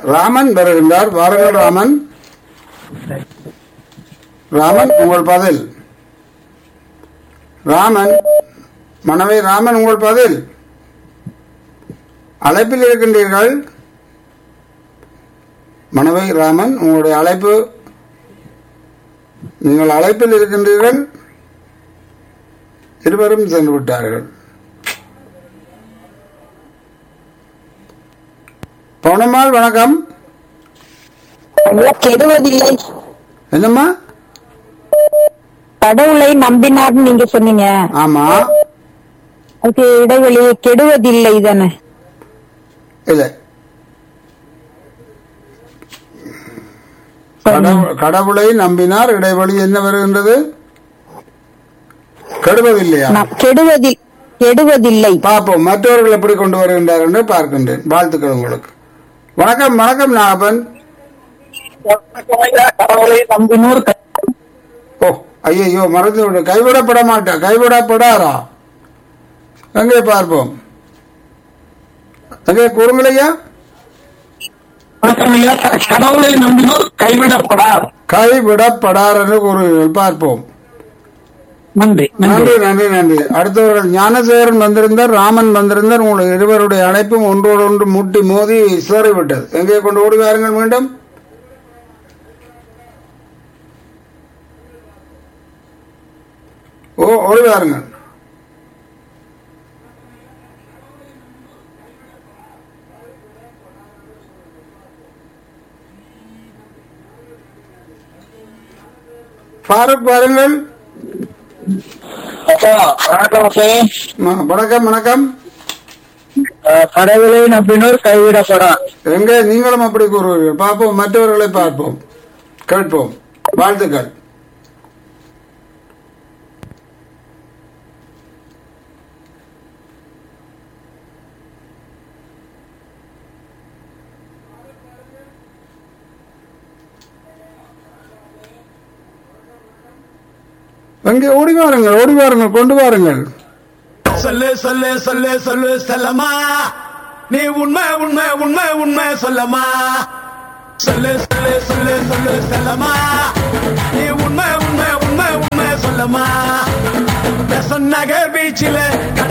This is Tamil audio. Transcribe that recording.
ராமன் வருகின்றார் வாருங்கள் ராமன் ராமன் உங்கள் பதில் ராமன் மனைவி ராமன் உங்கள் பதில் அழைப்பில் இருக்கின்றீர்கள் மனைவி ராமன் உங்களுடைய அழைப்பு நீங்கள் அழைப்பில் இருக்கின்றீர்கள் இருவரும் சென்று விட்டார்கள் பவுனம்மாள் வணக்கம் ஐயா கெடுவதில்லை என்னம்மா கடவுளை நம்பினார்னு நீங்க சொன்னீங்க ஆமா அதுக்கு இடைவெளி கெடுவதில்லை தானே இல்லை கடவுள்- கடவுளை நம்பினார் இடைவெளி என்ன வருகின்றது கெடுவதில்லையா நம் கெடுவதில் கெடுவதில்லை பார்ப்போம் மற்றவர்கள் எப்படி கொண்டு வருகின்றார் என்று பார்க்கின்றேன் வாழ்த்துக்கள் உங்களுக்கு வணக்கம் வணக்கம் நாகப்பன் கடவுளை நம்பினோர் ஓ ஐயோ மறந்து விடு கைவிடப்பட மாட்டா கைவிடப்படாரா எங்கே பார்ப்போம் எங்கே கூறுங்களையா கடவுளை நம்பினோர் கைவிடப்படார் கைவிடப்படார் என்று கூறுகிறீர்கள் பார்ப்போம் நன்றி நன்றி நன்றி நன்றி அடுத்தவர்கள் ஞானசேகரன் வந்திருந்தார் ராமன் வந்திருந்தார் உங்களுடைய இருவருடைய அழைப்பும் ஒன்றோடு ஒன்று முட்டி மோதி சிதறிவிட்டது எங்கே கொண்டு ஓடி வாருங்கள் மீண்டும் ஓ ஓடி வாருங்கள் ஃபாரூக் பாருங்கள் ம- வணக்கம் வணக்கம் கடவுளை நம்பினோர் கைவிடப்படார் எங்க நீங்களும் அப்படி கூறுவீர்கள் பார்ப்போம் மற்றவர்களை பார்ப்போம் கேட்போம் வாழ்த்துக்கள் எங்கே ஓடி வாருங்கள் ஓடி வாருங்கள் கொண்டு வாருங்கள் சொல்லு சொல்லு சொல்லு சொல்லு செல்லம்மா நீ உண்மை உண்மை உண்மை உண்மை சொல்லம்மா சொல்லு சொல்லு சொல்லு சொல்லு செல்லம்மா நீ உண்மை உண்மை உண்மை உண்மை சொல்லம்மா நகர் பீச்சில்